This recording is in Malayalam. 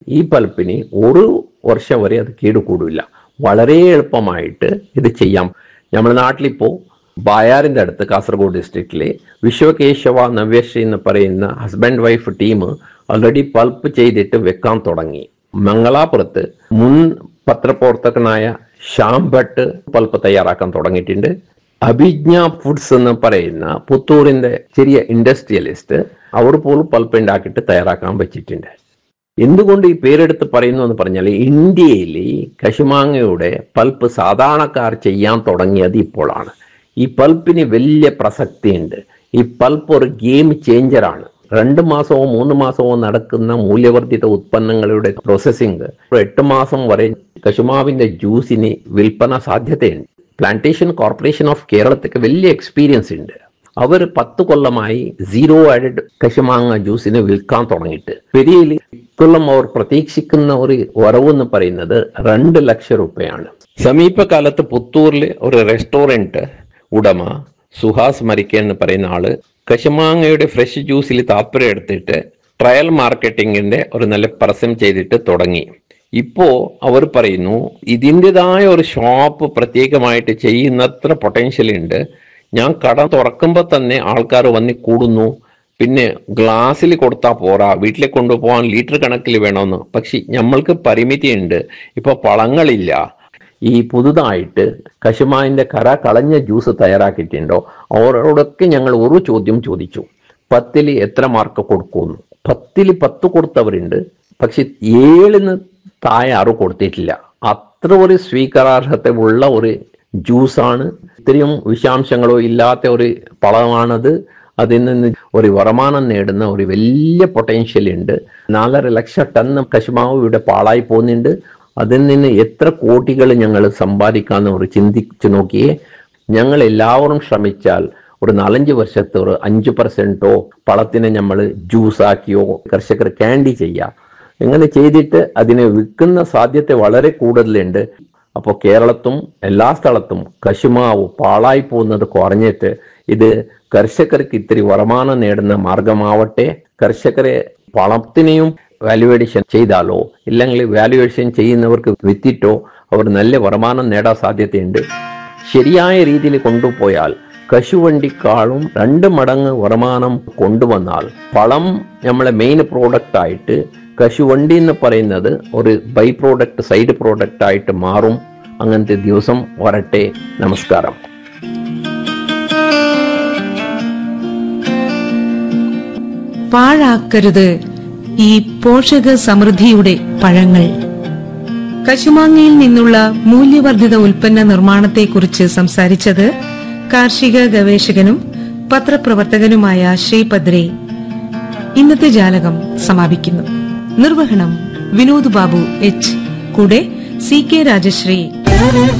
ഈ പൽപ്പിന് ഒരു വർഷം വരെ അത് കേടുകൂടില്ല വളരെ എളുപ്പമായിട്ട് ഇത് ചെയ്യാം നമ്മുടെ നാട്ടിലിപ്പോൾ ബായാറിൻ്റെ അടുത്ത് കാസർഗോഡ് ഡിസ്ട്രിക്റ്റിലെ വിശ്വകേശവ നവ്യശ്രീ എന്ന് പറയുന്ന husband wife team already pulp ചെയ്തിട്ട് വെക്കാൻ തുടങ്ങി മംഗലാപുരത്ത് മുൻ പത്രപ്രവർത്തകനായ ശ്യാം ഭട്ട് പൾപ്പ് തയ്യാറാക്കാൻ തുടങ്ങിയിട്ടുണ്ട് അഭിജ്ഞ ഫുഡ്സ് എന്ന് പറയുന്ന പുത്തൂരിന്റെ ചെറിയ ഇൻഡസ്ട്രിയലിസ്റ്റ് അവർ പോലും പൾപ്പ് ഉണ്ടാക്കിയിട്ട് തയ്യാറാക്കാൻ വെച്ചിട്ടുണ്ട് എന്തുകൊണ്ട് ഈ പേരെടുത്ത് പറയുന്നു എന്ന് പറഞ്ഞാൽ ഇന്ത്യയിൽ കശുമാങ്ങയുടെ പൾപ്പ് സാധാരണക്കാർ ചെയ്യാൻ തുടങ്ങിയത് ഇപ്പോഴാണ് ഈ പൾപ്പിന് വലിയ പ്രസക്തിയുണ്ട് ഈ പൾപ്പ് ഒരു ഗെയിം ചേഞ്ചറാണ് രണ്ട് മാസമോ മൂന്ന് മാസമോ നടക്കുന്ന മൂല്യവർദ്ധിത ഉത്പന്നങ്ങളുടെ പ്രോസസ്സിംഗ് എട്ട് മാസം വരെ കശുമാവിന്റെ ജ്യൂസിന് വിൽപ്പന സാധ്യതയുണ്ട് പ്ലാന്റേഷൻ കോർപ്പറേഷൻ ഓഫ് കേരളത്തിക്ക് വലിയ എക്സ്പീരിയൻസ് ഉണ്ട് അവർ പത്ത് കൊല്ലമായി സീറോ ആഡഡ് കശുമാങ്ങ ജ്യൂസിന് വിൽക്കാൻ തുടങ്ങിയിട്ട് പെരിയയിൽ ഇക്കൊല്ലം അവർ പ്രതീക്ഷിക്കുന്ന ഒരു വരവ് എന്ന് പറയുന്നത് രണ്ട് ലക്ഷം രൂപയാണ് സമീപകാലത്ത് പുത്തൂരിൽ ഒരു റെസ്റ്റോറൻറ്റ് ഉടമ സുഹാസ് മരിക്ക എന്ന് പറയുന്ന ആള് കശുമാങ്ങയുടെ ഫ്രഷ് ജ്യൂസിൽ താല്പര്യം എടുത്തിട്ട് ട്രയൽ മാർക്കറ്റിങ്ങിന്റെ ഒരു നല്ല പരസ്യം ചെയ്തിട്ട് തുടങ്ങി ഇപ്പോ അവർ പറയുന്നു ഇതിൻ്റെതായ ഒരു ഷോപ്പ് പ്രത്യേകമായിട്ട് ചെയ്യുന്നത്ര പൊട്ടൻഷ്യൽ ഉണ്ട് ഞാൻ കട തുറക്കുമ്പോൾ തന്നെ ആൾക്കാർ വന്ന് കൂടുന്നു പിന്നെ ഗ്ലാസ്സിൽ കൊടുത്താൽ പോരാ വീട്ടിൽ കൊണ്ടുപോകാൻ ലിറ്റർ കണക്കിൽ വേണമെന്ന് പക്ഷെ നമ്മൾക്ക് പരിമിതിയുണ്ട് ഇപ്പോൾ പഴങ്ങളില്ല ഈ പുതുതായിട്ട് കശുമാവിന്റെ കര കളഞ്ഞ ജ്യൂസ് തയ്യാറാക്കിയിട്ടുണ്ടോ അവരോടൊക്കെ ഞങ്ങൾ ഒരു ചോദ്യം ചോദിച്ചു പത്തിൽ എത്ര മാർക്ക് കൊടുക്കുന്നു പത്തിൽ പത്ത് കൊടുത്തവരുണ്ട് പക്ഷെ ഏഴിന് താഴെ ആരും കൊടുത്തിട്ടില്ല അത്ര ഒരു സ്വീകാരാർഹതയുള്ള ഒരു ജ്യൂസാണ് ഇത്രയും വിഷാംശങ്ങളോ ഇല്ലാത്ത ഒരു പഴമാണത് അതിൽ നിന്ന് ഒരു വരുമാനം നേടുന്ന ഒരു വലിയ പൊട്ടൻഷ്യൽ ഉണ്ട് നാലര ലക്ഷം ടൺ കശുമാവ് ഇവിടെ പാളായി പോകുന്നുണ്ട് അതിൽ നിന്ന് എത്ര കോടികൾ ഞങ്ങൾ സമ്പാദിക്കാന്ന് ഒരു ചിന്തിച്ചു നോക്കിയേ ഞങ്ങൾ എല്ലാവരും ശ്രമിച്ചാൽ ഒരു നാലഞ്ച് വർഷത്തെ ഒരു അഞ്ച് പെർസെൻറ്റോ പഴത്തിനെ നമ്മൾ ജ്യൂസാക്കിയോ കർഷകർ ക്യാൻഡി ചെയ്യാം ഇങ്ങനെ ചെയ്തിട്ട് അതിനെ വിൽക്കുന്ന സാധ്യത വളരെ കൂടുതലുണ്ട് അപ്പോൾ കേരളത്തും എല്ലാ സ്ഥലത്തും കശുമാവ് പാളായി പോകുന്നത് കുറഞ്ഞിട്ട് ഇത് കർഷകർക്ക് ഇത്തിരി വരുമാനം നേടുന്ന മാർഗമാവട്ടെ കർഷകരെ പണത്തിനെയും വാല്യുവേഷൻ ചെയ്താലോ ഇല്ലെങ്കിൽ വാല്യുവേഷൻ ചെയ്യുന്നവർക്ക് വിറ്റിട്ടോ അവർ നല്ല വരുമാനം നേടാൻ സാധ്യതയുണ്ട് ശരിയായ രീതിയിൽ കൊണ്ടുപോയാൽ കശുവണ്ടിക്കാളും രണ്ട് മടങ്ങ് വരുമാനം കൊണ്ടുവന്നാൽ പളം നമ്മളെ മെയിൻ പ്രോഡക്റ്റ് ആയിട്ട് കശുവണ്ടി എന്ന് പറയുന്നത് ഒരു ബൈ പ്രോഡക്റ്റ് സൈഡ് പ്രോഡക്റ്റ് ആയിട്ട് മാറും അങ്ങനത്തെ ദിവസം വരട്ടെ നമസ്കാരം പാഴാക്കരുത് ഈ പോഷക സമൃദ്ധിയുടെ പഴങ്ങൾ കശുമാങ്ങയിൽ നിന്നുള്ള മൂല്യവർദ്ധിത ഉൽപ്പന്ന നിർമ്മാണത്തെക്കുറിച്ച് സംസാരിച്ചത് കാർഷിക ഗവേഷകനും പത്രപ്രവർത്തകനുമായ ശ്രീപദ്രേ ഇന്നത്തെ ജാലകം സമാപിക്കുന്നു നിർവഹണം വിനോദ് ബാബു എച്ച് കൂടെ സി കെ രാജശ്രീ